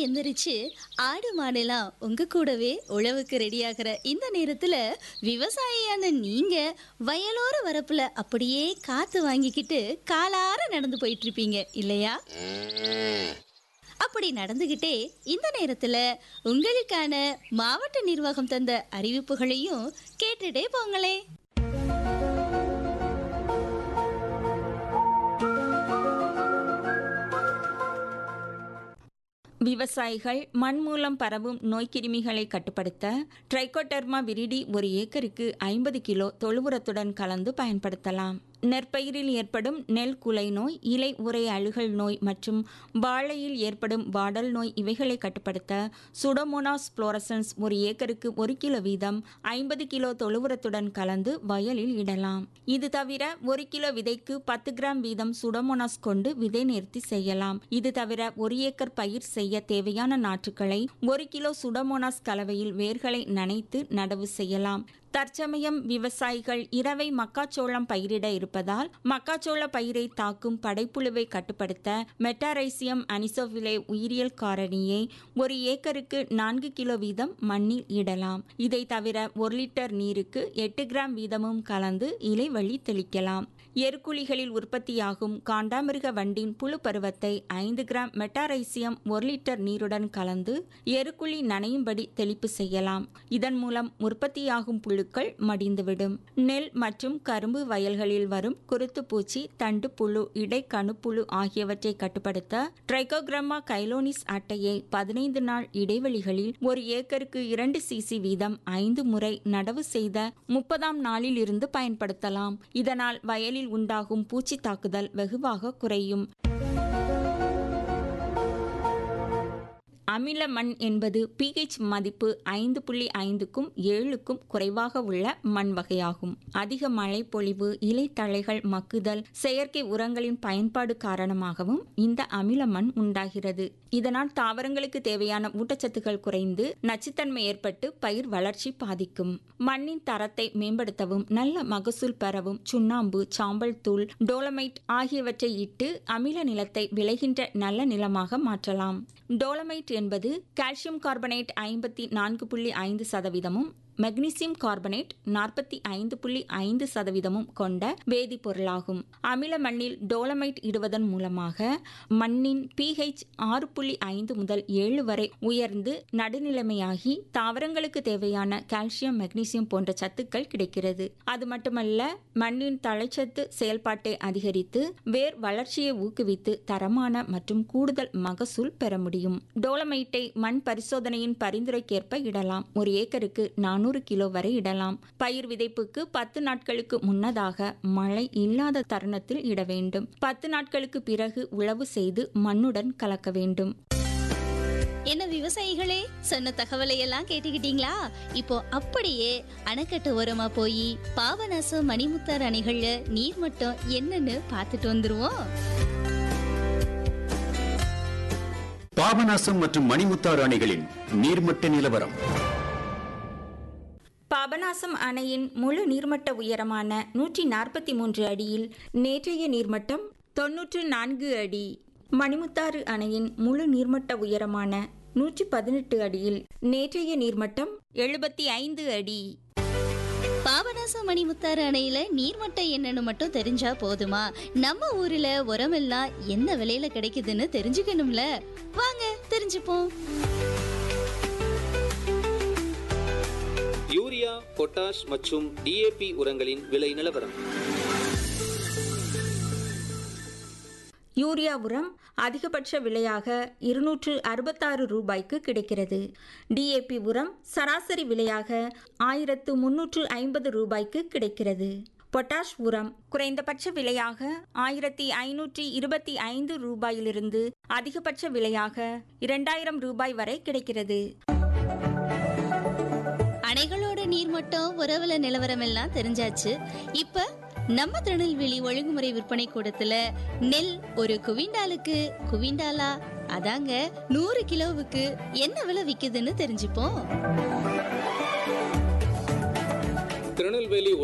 எந்திரிச்சு ஆடு மாடெல்லாம் உங்க கூடவே உழவுக்கு ரெடியாகிற இந்த நேரத்துல விவசாயியான நீங்க வயலோர வரப்புல அப்படியே காத்து வாங்கிக்கிட்டு காலார நடந்து போயிட்டு இருப்பீங்க இல்லையா அப்படி நடந்துகிட்டே இந்த நேரத்துல உங்களுக்கான மாவட்ட நிர்வாகம் தந்த அறிவிப்புகளையும் கேட்டுட்டே போங்களே விவசாயிகள் மண் மூலம் பரவும் நோய்க்கிருமிகளை கட்டுப்படுத்த ட்ரைகோடெர்மா விரிடி ஒரு ஏக்கருக்கு ஐம்பது கிலோ தொழுவுரத்துடன் கலந்து பயன்படுத்தலாம் நெற்பயிரில் ஏற்படும் நெல் குலை நோய் இலை உறை அழுகல் நோய் மற்றும் வாழையில் ஏற்படும் வாடல் நோய் இவைகளை கட்டுப்படுத்த சுடோமோனாஸ் புளோரசன்ஸ் ஒரு ஏக்கருக்கு ஒரு கிலோ வீதம் ஐம்பது கிலோ தொழுவுரத்துடன் கலந்து வயலில் இடலாம் இது தவிர ஒரு கிலோ விதைக்கு பத்து கிராம் வீதம் சுடோமோனாஸ் கொண்டு விதை நேர்த்தி செய்யலாம் இது தவிர ஒரு ஏக்கர் பயிர் செய்ய தேவையான நாற்றுகளை ஒரு கிலோ சுடோமோனாஸ் கலவையில் வேர்களை நனைத்து நடவு செய்யலாம் தற்சமயம் விவசாயிகள் இரவை மக்காச்சோளம் பயிரிட இருப்பதால் மக்காச்சோள பயிரை தாக்கும் படைப்புழுவை கட்டுப்படுத்த மெட்டாரைசியம் அனிசோபிலே உயிரியல் காரணியை ஒரு ஏக்கருக்கு நான்கு கிலோ வீதம் மண்ணில் இடலாம் இதை தவிர ஒரு லிட்டர் நீருக்கு எட்டு கிராம் வீதமும் கலந்து இலை வழி தெளிக்கலாம் எருக்குழிகளில் உற்பத்தியாகும் காண்டாமிருக வண்டின் புழு பருவத்தை ஐந்து கிராம் மெட்டாரைசியம் ஒரு லிட்டர் நீருடன் கலந்து எருக்குழி நனையும்படி தெளிப்பு செய்யலாம் இதன் மூலம் உற்பத்தியாகும் புழுக்கள் மடிந்துவிடும் நெல் மற்றும் கரும்பு வயல்களில் வரும் குருத்து பூச்சி தண்டு புழு இடை கணுப்புழு ஆகியவற்றை கட்டுப்படுத்த ட்ரைகோகிராமா கைலோனிஸ் அட்டையை பதினைந்து நாள் இடைவெளிகளில் ஒரு ஏக்கருக்கு இரண்டு சிசி வீதம் ஐந்து முறை நடவு செய்த முப்பதாம் நாளில் இருந்து பயன்படுத்தலாம் இதனால் வயலில் உண்டாகும் பூச்சி தாக்குதல் வெகுவாக குறையும் அமில மண் என்பது பிஹெச் மதிப்பு ஐந்து புள்ளி ஐந்துக்கும் ஏழுக்கும் குறைவாக உள்ள மண் வகையாகும் அதிக மழை பொழிவு இலைத்தழைகள் மக்குதல் செயற்கை உரங்களின் பயன்பாடு காரணமாகவும் இந்த அமில மண் உண்டாகிறது இதனால் தாவரங்களுக்கு தேவையான ஊட்டச்சத்துக்கள் குறைந்து நச்சுத்தன்மை ஏற்பட்டு பயிர் வளர்ச்சி பாதிக்கும் மண்ணின் தரத்தை மேம்படுத்தவும் நல்ல மகசூல் பெறவும் சுண்ணாம்பு சாம்பல் தூள் டோலமைட் ஆகியவற்றை இட்டு அமில நிலத்தை விளைகின்ற நல்ல நிலமாக மாற்றலாம் டோலமைட் என்பது கால்சியம் கார்பனேட் ஐம்பத்தி நான்கு புள்ளி ஐந்து சதவீதமும் மெக்னீசியம் கார்பனேட் நாற்பத்தி ஐந்து புள்ளி ஐந்து சதவீதமும் கொண்ட வேதிப்பொருளாகும் அமில மண்ணில் டோலமைட் இடுவதன் மூலமாக மண்ணின் பிஹெச் ஆறு புள்ளி ஐந்து முதல் ஏழு வரை உயர்ந்து நடுநிலைமையாகி தாவரங்களுக்கு தேவையான கால்சியம் மெக்னீசியம் போன்ற சத்துக்கள் கிடைக்கிறது அது மட்டுமல்ல மண்ணின் தழைச்சத்து செயல்பாட்டை அதிகரித்து வேர் வளர்ச்சியை ஊக்குவித்து தரமான மற்றும் கூடுதல் மகசூல் பெற முடியும் டோலமைட்டை மண் பரிசோதனையின் பரிந்துரைக்கேற்ப இடலாம் ஒரு ஏக்கருக்கு நானூறு கிலோ வரை இடலாம் பயிர் விதைப்புக்கு பத்து நாட்களுக்கு முன்னதாக மழை இல்லாத தருணத்தில் இட வேண்டும் பத்து நாட்களுக்கு பிறகு உழவு செய்து மண்ணுடன் கலக்க வேண்டும் என்ன விவசாயிகளே சொன்ன தகவலை எல்லாம் கேட்டுக்கிட்டீங்களா இப்போ அப்படியே அணைக்கட்டு ஓரமா போய் பாபநாசம் மணிமுத்தார் அணைகள்ல நீர்மட்டம் என்னன்னு பார்த்துட்டு வந்துருவோம் பாபநாசம் மற்றும் மணிமுத்தாறு அணைகளின் நீர்மட்ட நிலவரம் பாபநாசம் அணையின் முழு நீர்மட்ட உயரமான நூற்றி நாற்பத்தி மூன்று அடியில் நேற்றைய நீர்மட்டம் தொன்னூற்று நான்கு அடி மணிமுத்தாறு அணையின் முழு நீர்மட்ட உயரமான நூற்றி பதினெட்டு அடியில் நேற்றைய நீர்மட்டம் எழுபத்தி ஐந்து அடி பாபநாசம் மணிமுத்தாறு அணையில நீர்மட்டம் என்னன்னு மட்டும் தெரிஞ்சா போதுமா நம்ம ஊர்ல உரமெல்லாம் என்ன விலையில கிடைக்குதுன்னு தெரிஞ்சுக்கணும்ல வாங்க தெரிஞ்சுப்போம் யூரியா பொட்டாஷ் மற்றும் டிஏபி உரங்களின் விலை நிலவரம் யூரியா உரம் அதிகபட்ச விலையாக இருநூற்று அறுபத்தாறு ரூபாய்க்கு கிடைக்கிறது டிஏபி உரம் சராசரி விலையாக ஆயிரத்து முன்னூற்று ஐம்பது ரூபாய்க்கு கிடைக்கிறது பொட்டாஷ் உரம் குறைந்தபட்ச விலையாக ஆயிரத்தி ஐநூற்றி இருபத்தி ஐந்து ரூபாயிலிருந்து அதிகபட்ச விலையாக இரண்டாயிரம் ரூபாய் வரை கிடைக்கிறது அணைகளோட நீர்மட்டம் உறவுல நிலவரம் எல்லாம் தெரிஞ்சாச்சு இப்ப நம்ம திருநெல்வேலி ஒழுங்குமுறை விற்பனை கூடத்துல நெல் ஒரு குவிண்டாலுக்கு குவிண்டாலா அதாங்க நூறு கிலோவுக்கு என்ன விலை விக்குதுன்னு தெரிஞ்சுப்போம் திருநெல்வேலி